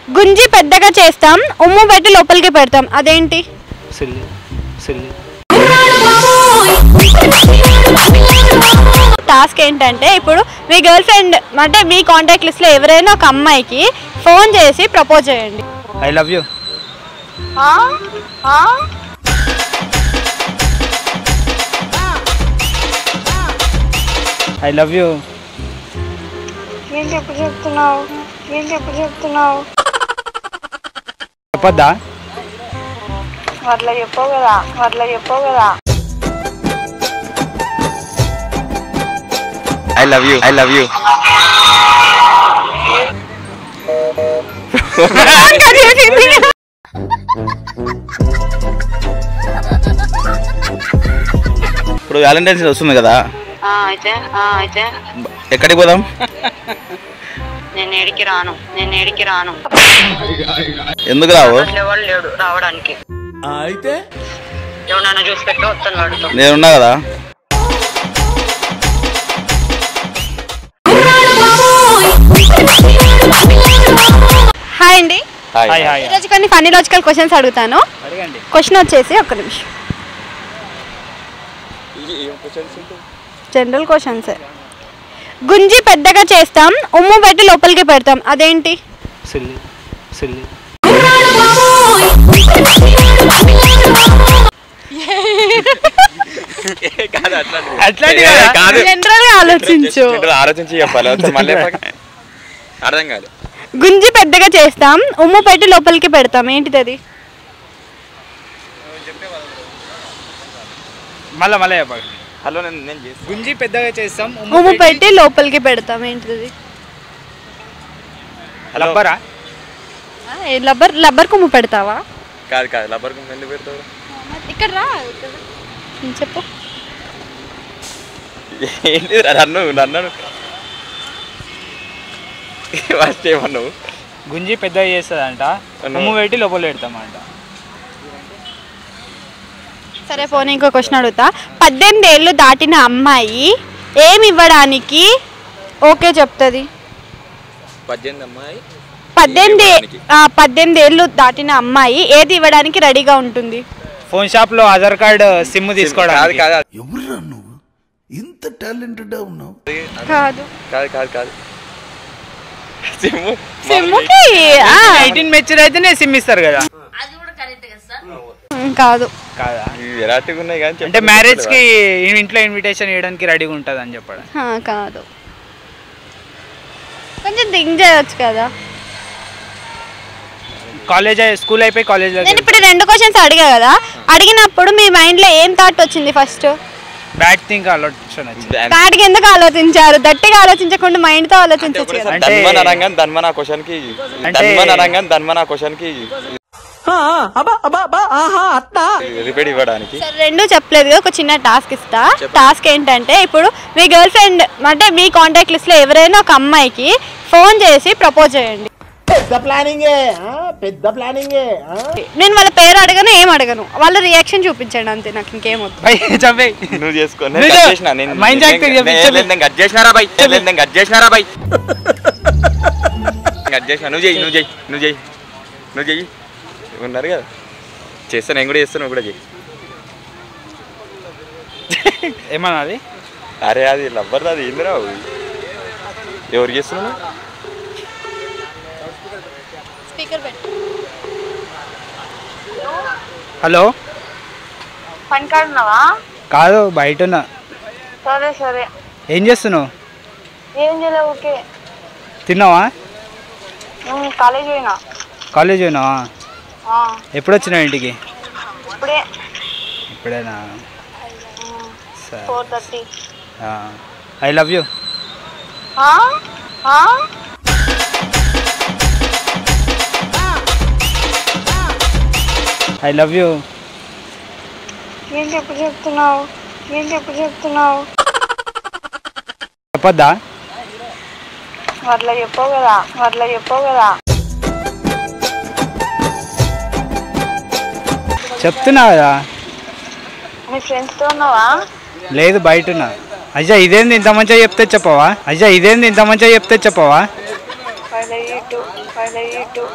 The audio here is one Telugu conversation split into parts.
గుంజి పెద్దగా చేస్తాం ఉమ్ము పెట్టి లోపలికి పెడతాం అదేంటి సిల్లి సిల్లి టాస్క్ ఏంటంటే ఇప్పుడు మీ గర్ల్ ఫ్రెండ్ అంటే మీ కాంటాక్ట్ లిస్ట్లో ఎవరైనా ఒక అమ్మాయికి ఫోన్ చేసి ప్రపోజ్ చేయండి I love you I love you ఏంటి ఎప్పుడు చెప్తున్నావు ఏంటి ఎప్పుడు చెప్తున్నావు చెప్పొద్దా అట్లా చెప్పవు కదా అట్లా చెప్పవు కదా I love you I love you ఇప్పుడు వ్యాలంటైన్స్ డే వస్తుంది కదా అయితే అయితే ఎక్కడికి పోదాం నేను ఏడికి రాను నేను ఏడికి రాను ఎందుకు రావు ఎవరు లేడు రావడానికి అయితే ఎవరన్నా చూసి పెట్టు వస్తాను వాడితో నేనున్నా కదా హాయ్ అండి హాయ్ హాయ్ ఈరోజు కొన్ని ఫన్నీ లాజికల్ క్వశ్చన్స్ అడుగుతాను అడగండి క్వశ్చన్ వచ్చేసి ఒక్క నిమిషం జనరల్ క్వశ్చన్స్ గుంజి పెద్దగా చేస్తాం ఉమ్ము పెట్టి లోపలికి పెడతాం అదేంటి సిల్లి సిల్లి అట్లాంటి కాదు జనరల్ గా ఆలోచించు ఆలోచించి చెప్పాలి వద్దు మళ్ళీ అర్థం కాదు గుంజి పెద్దగా చేస్తాం ఉమ్ము పెట్టి లోపలికి పెడతాం ఏంటిది అది మళ్ళా మళ్ళీ చెప్పండి హలో నేను నేను చేస్తాను గుంజి పెద్దగా చేస్తాం ఉమ్ము పెట్టి లోపలికి పెడతాం ఏంటిది లబ్బరా ఆ, ఏ లబ్బర్ లబ్బర్ కుమ్ము పెడతావా కాదు కాదు లబ్బర్ ఎందుకు పెడతావు ఇక్కడ రా ఉమ్, చెప్పు ఏంటి నన్ను నన్ను ఫస్ట్ ఏమన్నావు గుంజి పెద్దగా చేస్తుందంట అన్న. ఉమ్ము పెట్టి లోపల పెడతామంట సరే పోనీ ఇంకో క్వశ్చన్ అడుగుతా పద్దెనిమిది ఏళ్ళు దాటిన అమ్మాయి ఏమి ఇవ్వడానికి ఓకే చెప్తుంది పద్దెనిమిది అమ్మాయి పద్దెనిమిది ఇవ్వడానికి? ఆ, పద్దెనిమిది ఏళ్ళు దాటిన అమ్మాయి ఏది ఇవ్వడానికి రెడీగా ఉంటుంది ఫోన్ షాప్ లో ఆధార్ కార్డ్ సిమ్ కాదు తీసుకోవడానికి కాదు ఎవరురా నువ్వు ఇంత టాలెంటెడ్ ఉన్నావు కాదు కాదు కాదు కాదు సిమ్ము సిమ్ముకి ఆ, ఎయిటీన్ మెచ్యూర్ అయితేనే సిమ్ ఇస్తారు కదా ఉమ్, కాదు కాదా ఎలాంటివి ఉన్నాయి కానీ అంటే మ్యారేజ్ కి ఇంట్లో ఇన్విటేషన్ ఇవ్వడానికి రెడీగా ఉంటుంది అని చెప్పడం ఆ, కాదు కొంచెం థింక్ చేయొచ్చు కదా కాలేజ్ స్కూల్ అయిపోయి కాలేజ్ నేను ఇప్పుడు ఈ రెండు క్వశ్చన్స్ అడిగా కదా అడిగినప్పుడు మీ మైండ్ లో ఏం థాట్ వచ్చింది ఫస్ట్ బ్యాడ్ థింగ్ ఆలోచన వచ్చింది దాటికి ఎందుకు ఆలోచించారు దట్టిగా ఆలోచించకుండా మైండ్ తో ఆలోచించవచ్చు కదా అంటే- ధన్మన్ అనంగానే ధన్మన్ ఆ క్వశ్చన్ కి అంటే- ధన్మన్ అనంగానే ధన్మన్ ఆ క్వశ్చన్ కి రిపీట్ ఇవ్వడానికి సరే రెండు చెప్పలేదు కదా, ఒక చిన్న టాస్క్ ఇస్తా టాస్క్ ఏంటంటే ఇప్పుడు మీ గర్ల్ ఫ్రెండ్ అంటే మీ కాంటాక్ట్ లిస్ట్ లో ఎవరైనా ఒక అమ్మాయికి ఫోన్ చేసి ప్రపోజ్ చేయండి పెద్ద ప్లానింగే ఆ? పెద్ద ప్లానింగే ఆ? నేను వాళ్ళ పేరు అడగను ఏం అడగను వాళ్ళ రియాక్షన్ చూపించండి అంతే నాకు ఇంకేం వద్దు చెప్పే నువ్వు చేసుకో నువ్వు నేను కట్ చేసిన నేను mind నేను- acting నేను- చెప్పు, నేను- చెప్పు. నేను కట్ చేసినారా బై నేను నేను కట్ చేసినారా బై కట్ చేసిన నువ్వు చెయ్యి నువ్వు చెయ్యి నువ్వు చెయ్యి నువ్వు చెయ్యి ఉన్నారు కదా చేస్తా నేను కూడా చేస్తాను నువ్వు కూడా చెయ్యి ఏమన్నా అది అరే అది లవ్వర్ అది ఏందిరా ఎవరు చేస్తున్నావు స్పీకర్ పెట్టు హలో పని కాడున్నావా కాదు బయట ఉన్నా సరే సరే ఏం చేస్తున్నావు ఏం చేయలేవు ఓకే తిన్నావా కాలేజ్ పోయినా కాలేజ్ పోయినావా ఆ, ఎప్పుడు వచ్చినావు ఇంటికి ఇప్పుడే ఇప్పుడేనా సరే four thirty I love you I love you ఏంటి ఎప్పుడు చెప్తున్నావు ఏంటి ఎప్పుడు చెప్తున్నావు చెప్పొద్దా అట్లా చెప్పవు కదా అట్లా చెప్పవు కదా చెప్తున్నా కదా మీ ఫ్రెండ్స్తో ఉన్నావా లేదు బయట ఉన్నా అయ్యా ఇదేంది ఇంత మంచిగా చెప్తే చెప్పవా అయ్యా ఇదేంది ఇంత మంచిగా చెప్తే చెప్పవా ఐ లవ్ యూ టూ వాళ్ళ ఇటు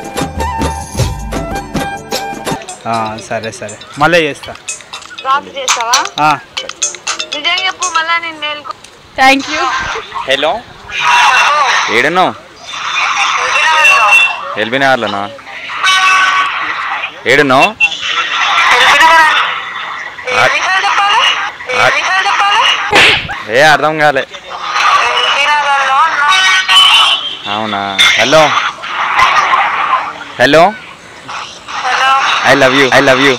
ఆ, సరే సరే మళ్ళీ చేస్తా రాత్రి చేస్తావా ఆ, నిజంగా చెప్పు మళ్ళా నేను నేర్చుకో థ్యాంక్ యూ హలో ఏడున్నావు ఎల్బీ నగర్లోనా ఏడున్నావు ఏ అర్థం కాలే అవునా hello hello I love you I love you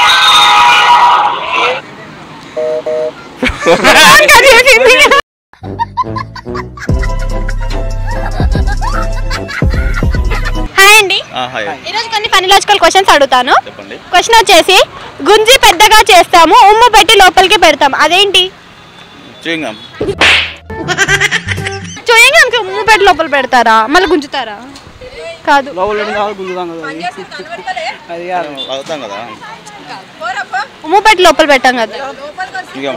hi అండి హాయ్ ఈరోజు కొన్ని ఫనీ లాజికల్ క్వశ్చన్స్ అడుగుతాను చెప్పండి క్వశ్చన్ వచ్చేసి గుంజి పెద్దగా చేస్తాము ఉమ్ము పెట్టి లోపలికి పెడతాం అదేంటి చూయింగం చూయంగా ఉమ్ము పెట్టి లోపల పెడతారా మళ్ళీ గుంజుతారా కాదు అది కాదు అవుతాం కదా ఉమ్ము పెట్టి లోపల పెట్టాం కదా ఇంకేం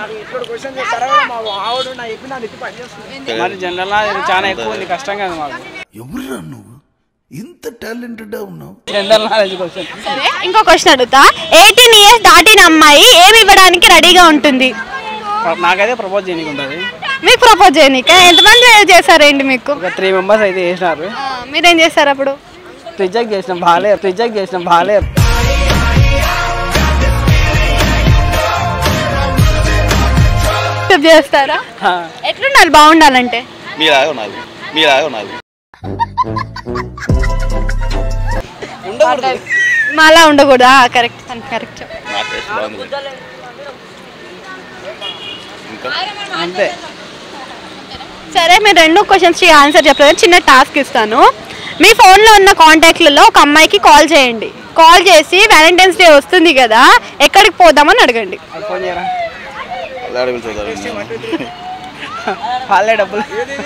మరి జనరల్ ఇది చాలా ఎక్కువ ఉంది కష్టం కదా మాకు ఎవరురా నువ్వు ఇంత టాలెంటెడ్ ఉన్నావు జనరల్ నాలెడ్జ్ క్వశ్చన్ సరే ఇంకో క్వశ్చన్ అడుగుతా ఎయిటీన్ ఇయర్స్ దాటిన అమ్మాయి ఏమి ఇవ్వడానికి రెడీగా ఉంటుంది నాకైతే ప్రపోజ్ చేయడానికి ఉంటుంది మీకు ప్రపోజ్ చేయనీక ఎంతమంది చేశారేంటి మీకు ఒక త్రీ మెంబర్స్ అయితే చేసినారు ఆ, మీరేం చేస్తారు అప్పుడు రిజెక్ట్ చేసినాం బాగాలే రిజెక్ట్ చేసినాం బాగాలే Accept చేస్తారా ఎట్లుండాలి బాగుండాలంటే మీలాగా ఉన్నది మీలాగా ఉన్నది మాలా ఉండకూడదా కరెక్ట్ కరెక్ట్ నా టేస్ట్ బాగుంది ఇంకా అంతే సరే మీరు రెండు క్వశ్చన్స్ ఆన్సర్ చెప్తారు చిన్న టాస్క్ ఇస్తాను మీ ఫోన్లో ఉన్న కాంటాక్ట్లలో ఒక అమ్మాయికి కాల్ చేయండి కాల్ చేసి వ్యాలంటైన్స్ డే వస్తుంది కదా ఎక్కడికి పోదామని అడగండి అది ఫోన్ చేయరా అదే పిలుచుకోదాం వాళ్ళే డబ్బులు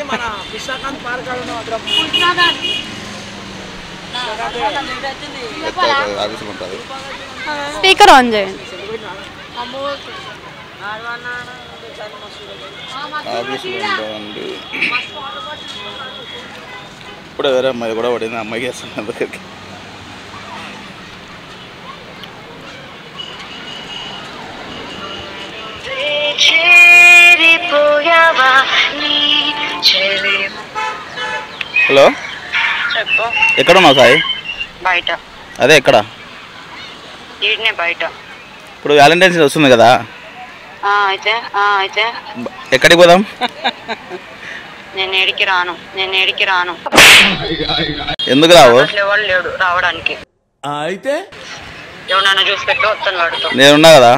ఆఫీసులో ఉంటుంది స్పీకర్ ఆన్ చేయండి ఆఫీసులో ఉంటామండి ఇప్పుడు వేరే అమ్మాయి కూడా పడింది ఆ అమ్మాయికి వేస్తాను దగ్గరికి హలో చెప్పు ఎక్కడ ఉన్నావు సాయి బయట అదే ఎక్కడ ఈడనే బయట ఇప్పుడు వ్యాలంటైన్స్ డే వస్తుంది కదా ఆ, అయితే ఆ, అయితే బ- ఎక్కడికి పోదాం నేను ఏడికి రాను నేను ఏడికి రాను ఎందుకు రావు అసలు ఎవరు లేడు రావడానికి అయితే ఎవరన్నా చూసి పెట్టి వస్తాను వాడితో నేనున్నా కదా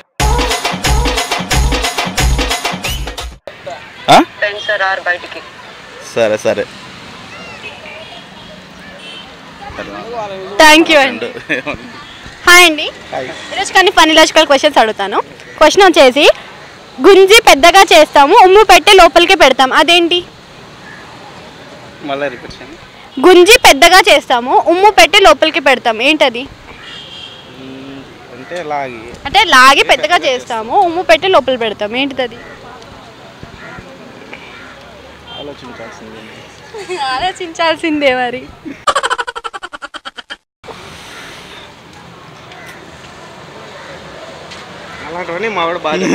ఆ? ఫ్రెండ్స్ రారు బయటికి సరే సరే థ్యాంక్ యూ అండి హాయ్ అండి ఈరోజు కానీ ఫనీ లాజికల్ క్వశ్చన్స్ అడుగుతాను క్వశ్చన్ వచ్చేసి గుంజి పెద్దగా చేస్తాము ఉమ్ము పెట్టి లోపలికి పెడతాం అదేంటి మళ్ళీ రిపీట్ చేయండి గుంజి పెద్దగా చేస్తాము ఉమ్ము పెట్టి లోపలికి పెడతాం ఏంటది అంటే లాగి అంటే లాగి పెద్దగా చేస్తాము ఉమ్ము పెట్టి లోపల పెడతాం ఏంటిది అది ఆలోచించాల్సింది ఆలోచించాల్సిందే మరి అలాంటివన్నీ మా వాడు బాగా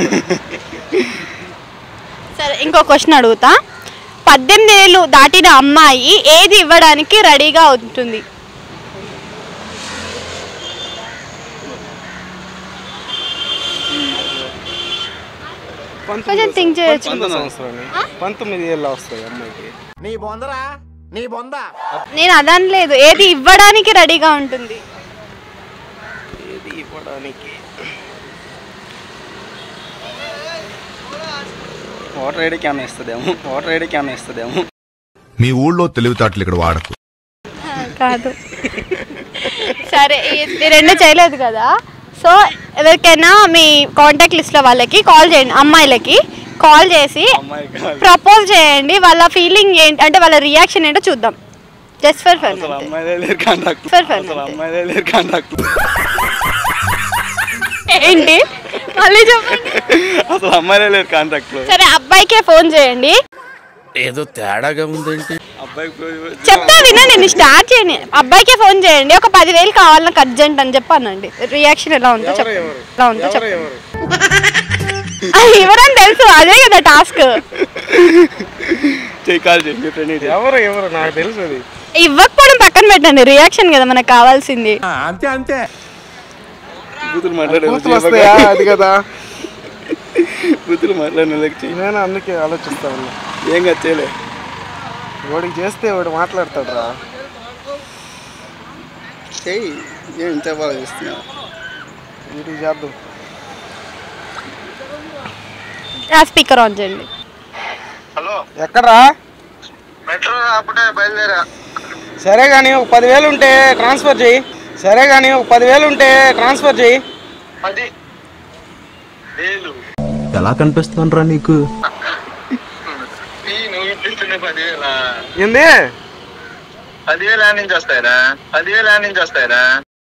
సరే ఇంకో క్వశ్చన్ అడుగుతా పద్దెనిమిది ఏళ్ళు దాటిన అమ్మాయి ఏది ఇవ్వడానికి రెడీగా ఉంటుంది కొంచెం థింక్ చేయొచ్చు పంతొమ్మిది ఏళ్ళు వస్తాయి అమ్మాయికి నీ బొందరా నీ బొంద నేను అదనలేదు ఏది ఇవ్వడానికి రెడీగా ఉంటుంది ఏది ఇవ్వడానికి వాటర్ ఐడికి ఏమైనా ఇస్తుందేమో వాటర్ ఐడికి ఏమైనా ఇస్తుందేమో మీ ఊళ్ళో తెలివితేటలు ఇక్కడ వాడకు కాదు సరే ఈ- ఈ రెండు చేయలేదు కదా సో ఎవరికైనా మీ కాంటాక్ట్ లిస్ట్లో వాళ్ళకి కాల్ చేయండి అమ్మాయిలకి కాల్ చేసి ప్రపోజ్ చేయండి వాళ్ళ ఫీలింగ్ ఏంటి అంటే వాళ్ళ రియాక్షన్ ఏంటో చూద్దాం జస్ట్ ఫర్ ఫన్ అసలు అమ్మాయిలే లేరు కాంటాక్ట్ ఫర్ ఫన్ అసలు అమ్మాయిలే లేరు కాంటాక్ట్ ఏంటి మళ్ళీ చెప్పండి అసలు అమ్మాయిలే లేరు కాంటాక్ట్ లో సరే అబ్బాయికే ఫోన్ చేయండి ఏదో తేడాగా ఉందేంటి చెప్తా వినండి నేను స్టార్ట్ చేయండి అబ్బాయికే ఫోన్ చేయండి ఒక పదివేలు కావాలి నాకు అర్జెంట్ అని చెప్పానండి రియాక్షన్ ఎలా ఉందో చెప్పండి ఎలా ఉందో చెప్పండి అది ఎవరని తెలుసు అదే కదా టాస్క్ చెయ్యి కాల్ చేయి మీ ఫ్రెండ్ ఇది ఎవరు ఎవరు నాకు తెలుసు అది ఇవ్వకపోవడం పక్కన పెట్టండి రియాక్షన్ కదా మనకు కావాల్సింది అంతే అంతే బూతులు మాట్లాడే కూతురు వస్తాయా అది కదా బూతులు మాట్లాడిన వాళ్ళకి చెయ్యి నేను అందుకే ఆలోచిస్తా ఉన్నా ఏం కాదు చేయలే వాడికి చేస్తే వాడు మాట్లాడతాడు రా చెయ్యి ఏం ఇంత బాగా చేస్తున్నావు వీటికి చేద్దాం ఆ స్పీకర్ ఆన్ చేయండి ఎక్కడ్రా మెట్రో అప్పుడే బయలుదేరా సరే కానీ ఒక పదివేలు ఉంటే ట్రాన్స్ఫర్ చేయి సరే కానీ ఒక పదివేలు ఉంటే ట్రాన్స్ఫర్ చేయి పది వేలు ఎలా కనిపిస్తుండ్రా నీకు ఈ నువ్వు ఇప్పిస్తున్న పదివేల ఏంది పదివేలు ఆ నుంచి వస్తాయరా పదివేలు ఆ నుంచి వస్తాయరా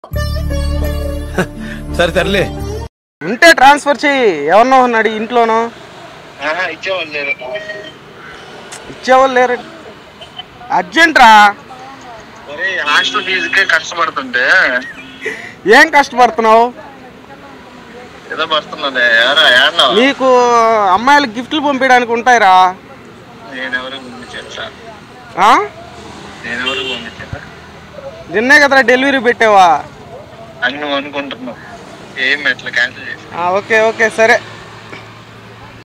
సరే సర్లే ఉంటే ట్రాన్స్ఫర్ చేయి ఎవరినో ఉన్నాడు ఇంట్లోనో ఆహా, ఇచ్చేవాళ్ళు లేరు ఇచ్చేవాళ్ళు లేరు అర్జెంట్ రా ఒరే హాస్టల్ ఫీజుకే కష్టపడుతుంటే ఏం కష్టపడుతున్నావు ఏదో పడుతున్నదే ఎవరా ఏడన్నా నీకు అమ్మాయిలకు గిఫ్ట్లు పంపించడానికి ఉంటాయిరా నేనెవరు పంపించా ఆ? నేనెవరు పంపించా నిన్నే కదరా డెలివరీ పెట్టావా అని నువ్వు అనుకుంటున్నావు ఏం ఎట్లా క్యాన్సిల్ చేసి ఆ, ఓకే ఓకే సరే